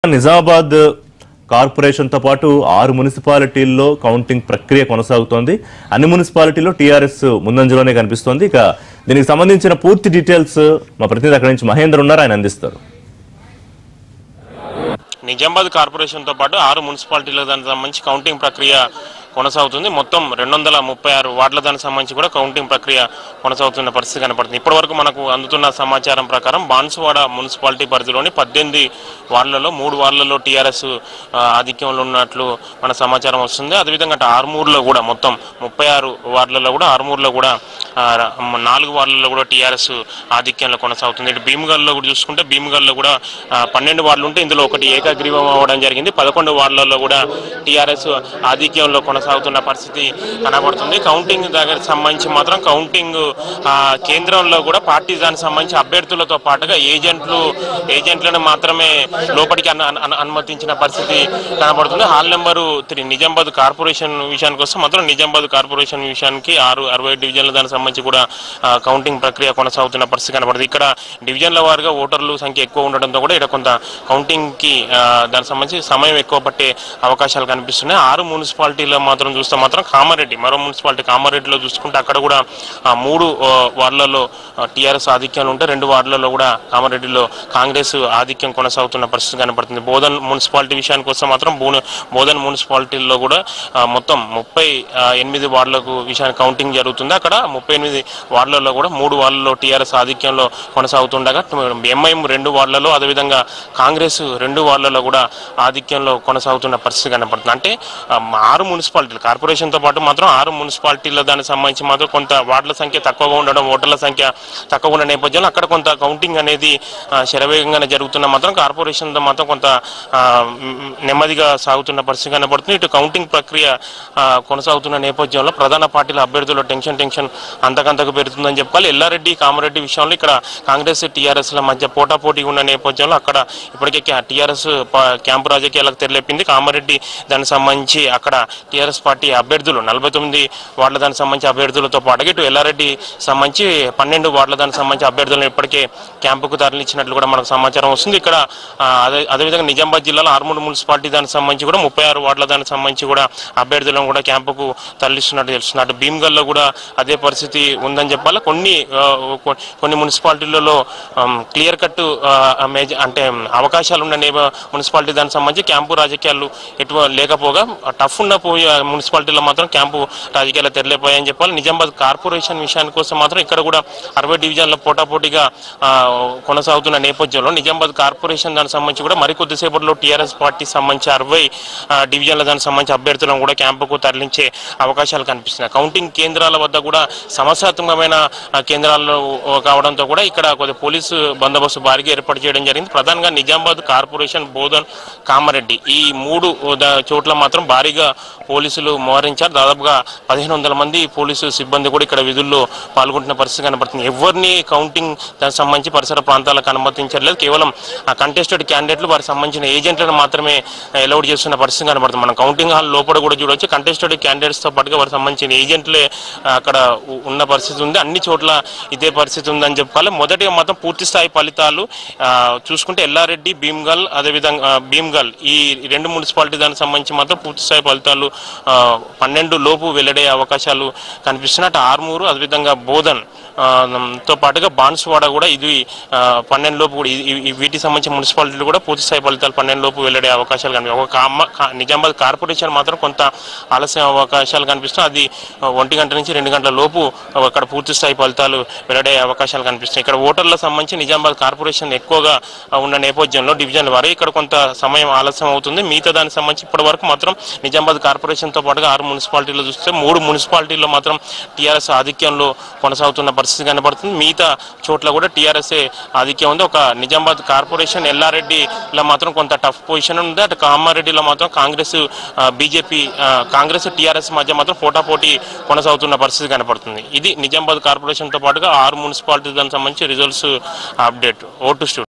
నిజామాబాద్ కార్పొరేషన్తో పాటు ఆరు మున్సిపాలిటీల్లో కౌంటింగ్ ప్రక్రియ కొనసాగుతోంది అన్ని మున్సిపాలిటీల్లో టీఆర్ఎస్ ముందంజలోనే కనిపిస్తోంది ఇక దీనికి సంబంధించిన పూర్తి డీటెయిల్స్ మా ప్రతినిధి అక్కడి నుంచి మహేందర్ ఉన్నారు ఆయన అందిస్తారు నిజామాబాద్ కార్పొరేషన్తో పాటు ఆరు మున్సిపాలిటీలకు దానికి సంబంధించి కౌంటింగ్ ప్రక్రియ కొనసాగుతుంది మొత్తం రెండు వందల ముప్పై ఆరు వార్డుల దానికి సంబంధించి కూడా కౌంటింగ్ ప్రక్రియ కొనసాగుతున్న పరిస్థితి కనపడుతుంది ఇప్పటివరకు మనకు అందుతున్న సమాచారం ప్రకారం బాన్సువాడ మున్సిపాలిటీ పరిధిలోని పద్దెనిమిది వార్డులలో మూడు వార్డులలో టీఆర్ఎస్ ఆధిక్యంలో ఉన్నట్లు మన సమాచారం వస్తుంది అదేవిధంగా అటు ఆర్మూర్లో కూడా మొత్తం ముప్పై ఆరు వార్డులలో కూడా ఆర్మూర్లో కూడా ఆ, నాలుగు వార్డులలో కూడా టీఆర్ఎస్ ఆధిక్యంలో కొనసాగుతుంది ఇటు భీమగల్లో కూడా చూసుకుంటే భీమగల్లో కూడా ఆ, పన్నెండు వార్డులు ఉంటే ఇందులో ఒకటి ఏకగ్రీవం అవ్వడం జరిగింది పదకొండు వార్డులలో కూడా టీఆర్ఎస్ ఆధిక్యంలో కొనసాగుతున్న పరిస్థితి కనబడుతుంది కౌంటింగ్ దగ్గర సంబంధించి మాత్రం కౌంటింగ్ ఆ, కేంద్రంలో కూడా పార్టీ దానికి సంబంధించి అభ్యర్థులతో పాటుగా ఏజెంట్లు ఏజెంట్లను మాత్రమే లోపలికి అను- అను- అనుమతించిన పరిస్థితి కనబడుతుంది hall number three Nizamabad corporation విషయానికి వస్తే మాత్రం నిజామాబాద్ కార్పొరేషన్ విషయానికి ఆరు అరవై డివిజన్ల దానికి సంబంధించి కూడా ఆ, కౌంటింగ్ ప్రక్రియ కొనసాగుతున్న పరిస్థితి కనబడుతుంది ఇక్కడ డివిజన్ల వారుగా ఓటర్లు సంఖ్య ఎక్కువ ఉండడంతో కూడా ఇక్కడ కొంత కౌంటింగ్ కి ఆ, దానికి సంబంధించి సమయం ఎక్కువ పట్టే అవకాశాలు కనిపిస్తున్నాయి ఆరు మున్సిపాలిటీలో మాత్రం చూస్తే మాత్రం కామారెడ్డి మరో మున్సిపాలిటీ కామారెడ్డిలో చూసుకుంటే అక్కడ కూడా ఆ, మూడు ఆ, వార్డులలో టీఆర్ఎస్ ఆధిక్యంలో ఉంటే రెండు వార్డులలో కూడా కామారెడ్డిలో కాంగ్రెస్ ఆధిక్యం కొనసాగుతున్న పరిస్థితి కనపడుతుంది బోధన్ మున్సిపాలిటీ విషయానికి వస్తే మాత్రం బోన- బోధన్ మున్సిపాలిటీలో కూడా ఆ, మొత్తం ముప్పై ఆ, ఎనిమిది వార్డులకు విషయానికి కౌంటింగ్ జరుగుతుంది అక్కడ ముప్పై ఎనిమిది వార్డులలో కూడా మూడు వార్డులలో టీఆర్ఎస్ ఆధిక్యంలో కొనసాగుతుండగా ఎంఐఎం రెండు వార్డులలో అదేవిధంగా కాంగ్రెస్ రెండు వార్డులలో కూడా ఆధిక్యంలో కొనసాగుతున్న పరిస్థితి కనపడుతుంది అంటే ఆ, ఆరు మున్సిపాలిటీలు కార్పొరేషన్తో పాటు మాత్రం ఆరు మున్సిపాలిటీల దానికి సంబంధించి మాత్రం కొంత వార్డుల సంఖ్య తక్కువగా ఉండడం ఓటర్ల సంఖ్య తక్కువ ఉన్న నేపథ్యంలో అక్కడ కొంత కౌంటింగ్ అనేది ఆ, శరవేగంగానే జరుగుతున్న మాత్రం కార్పొరేషన్తో మాత్రం కొంత ఆ, మ్, నెమ్మదిగా సాగుతున్న పరిస్థితి కనబడుతుంది ఇటు కౌంటింగ్ ప్రక్రియ ఆ, కొనసాగుతున్న నేపథ్యంలో ప్రధాన పార్టీల అభ్యర్థుల టెన్షన్ టెన్షన్ అంతకంతకు పెరుగుతుందని చెప్పాలి ఎల్లారెడ్డి కామారెడ్డి విషయంలో ఇక్కడ కాంగ్రెస్ టీఆర్ఎస్ ల మధ్య పోటాపోటీ ఉన్న నేపథ్యంలో అక్కడ ఇప్పటికే టీఆర్ఎస్ క్యాంపు రాజకీయాలకు తెరలేపింది కామారెడ్డి దానికి సంబంధించి అక్కడ టీఆర్ఎస్ పార్టీ అభ్యర్థులు నలభై తొమ్మిది వార్డుల దానికి సంబంధించి అభ్యర్థులతో పాటుగా ఇటు ఎల్లారెడ్డి సంబంధించి పన్నెండు వార్డుల దానికి సంబంధించి అభ్యర్థులను ఇప్పటికే క్యాంపుకు తరలించినట్లు కూడా మనకు సమాచారం వస్తుంది ఇక్కడ ఆ, అదే అదేవిధంగా నిజామాబాద్ జిల్లాలో ఆర్మూరు మున్సిపాలిటీ దానికి సంబంధించి కూడా ముప్పై ఆరు వార్డుల దానికి సంబంధించి కూడా అభ్యర్థులను కూడా క్యాంపుకు తరలిస్తున్నట్టు తెలుస్తుంది అటు భీమ్గల్లో కూడా అదే పరిస్థితి ఉందని చెప్పాలి కొన్ని ఆ, కొ- కొన్ని మున్సిపాలిటీలలో క్లియర్ కట్ మేజర్ అంటే అవకాశాలు ఉన్న నేబ మున్సిపాలిటీ దానికి సంబంధించి క్యాంపు రాజకీయాలు ఎటు లేకపోగా టఫ్ ఉన్న పోయి ఆ మున్సిపాలిటీలో మాత్రం క్యాంపు రాజకీయాలు తెరలేపోయాయని చెప్పాలి నిజామాబాద్ కార్పొరేషన్ విషయానికి వస్తే మాత్రం ఇక్కడ కూడా అరవై డివిజన్ల పోటాపోటీగా ఆ, కొనసాగుతున్న నేపథ్యంలో నిజామాబాద్ కార్పొరేషన్ దానికి సంబంధించి కూడా మరి కొద్దిసేపట్లో టీఆర్ఎస్ పార్టీ సంబంధించి అరవై ఆ, డివిజన్ల దానికి సంబంధించి అభ్యర్థులను కూడా క్యాంపుకు తరలించే అవకాశాలు కనిపిస్తున్నాయి కౌంటింగ్ కేంద్రాల వద్ద కూడా సమస్యాత్మకమైన ఆ, కేంద్రాలు కావడంతో కూడా ఇక్కడ కొద్ది పోలీసు బందోబస్తు భారీగా ఏర్పాటు చేయడం జరిగింది ప్రధానంగా నిజామాబాద్ కార్పొరేషన్ బోధన్ కామారెడ్డి ఈ మూడు ద- చోట్ల మాత్రం భారీగా పోలీసులు మోహరించారు దాదాపుగా పదిహేను వందల మంది పోలీసు సిబ్బంది కూడా ఇక్కడ విధుల్లో పాల్గొంటున్న పరిస్థితి కనబడుతుంది ఎవరిని కౌంటింగ్ దానికి సంబంధించి పరిసర ప్రాంతాలకు అనుమతించలేదు కేవలం ఆ కంటెస్టెడ్ క్యాండిడేట్లు వారికి సంబంధించిన ఏజెంట్లను మాత్రమే అలౌడ్ చేస్తున్న పరిస్థితి కనబడుతుంది మనం కౌంటింగ్ హాల్ లోపల కూడా చూడవచ్చు కంటెస్టెడ్ క్యాండిడేట్స్ తో పాటుగా వారికి సంబంధించిన ఏజెంట్లే ఆ, అక్కడ ఉ- ఉన్న పరిస్థితి ఉంది అన్ని చోట్ల ఇదే పరిస్థితి ఉందని చెప్పాలి మొదటిగా మాత్రం పూర్తి స్థాయి ఫలితాలు ఆ, చూసుకుంటే ఎల్లారెడ్డి భీమ్గల్ అదేవిధంగా ఆ, భీమ్గల్ ఈ రెండు మున్సిపాలిటీ దానికి సంబంధించి మాత్రం పూర్తి స్థాయి ఫలితాలు ఆ, పన్నెండు లోపు వెల్లడే అవకాశాలు కనిపిస్తున్నాయి అటు ఆర్మూరు అదేవిధంగా బోధన్ ఆ, తో పాటుగా బాన్సువాడ కూడా ఇది ఆ, పన్నెండు లోపు కూడా ఇది- ఇవి- వీటికి సంబంధించిన మున్సిపాలిటీలు కూడా పూర్తి స్థాయి ఫలితాలు పన్నెండు లోపు వెల్లడే అవకాశాలు కనిపిస్తాయి ఒక కామ కా- నిజామాబాద్ కార్పొరేషన్ మాత్రం కొంత ఆలస్యం అవకాశాలు కనిపిస్తున్నాయి అది ఆ, ఒంటి గంట నుంచి రెండు గంటల లోపు అక్కడ పూర్తి స్థాయి ఫలితాలు వెల్లడే అవకాశాలు కనిపిస్తున్నాయి ఇక్కడ ఓటర్లకు సంబంధించి నిజామాబాద్ కార్పొరేషన్ ఎక్కువగా ఆ, ఉన్న నేపథ్యంలో డివిజన్ వారు ఇక్కడ కొంత సమయం ఆలస్యం అవుతుంది మిగతా దానికి సంబంధించి ఇప్పటి వరకు మాత్రం నిజామాబాద్ కార్పొరేషన్తో పాటుగా ఆరు మున్సిపాలిటీలు చూస్తే మూడు మున్సిపాలిటీల్లో మాత్రం టీఆర్ఎస్ ఆధిక్యంలో కొనసాగుతున్న పరిస్థితి కనబడుతుంది మిగతా చోట్ల కూడా టీఆర్ఎస్ ఆధిక్యం ఉంది ఒక నిజామాబాద్ కార్పొరేషన్ ఎల్లారెడ్డిలో మాత్రం కొంత టఫ్ పొజిషన్ ఉంది అటు కామారెడ్డిలో మాత్రం కాంగ్రెస్ బీజేపీ కాంగ్రెస్ టీఆర్ఎస్ మధ్య మాత్రం పోటాపోటీ కొనసాగుతున్న పరిస్థితి కనబడుతుంది ఇది నిజామాబాద్ కార్పొరేషన్తో పాటుగా ఆరు మున్సిపాలిటీ దానికి సంబంధించి రిజల్ట్స్ అప్డేట్ ఓటు స్టూడియో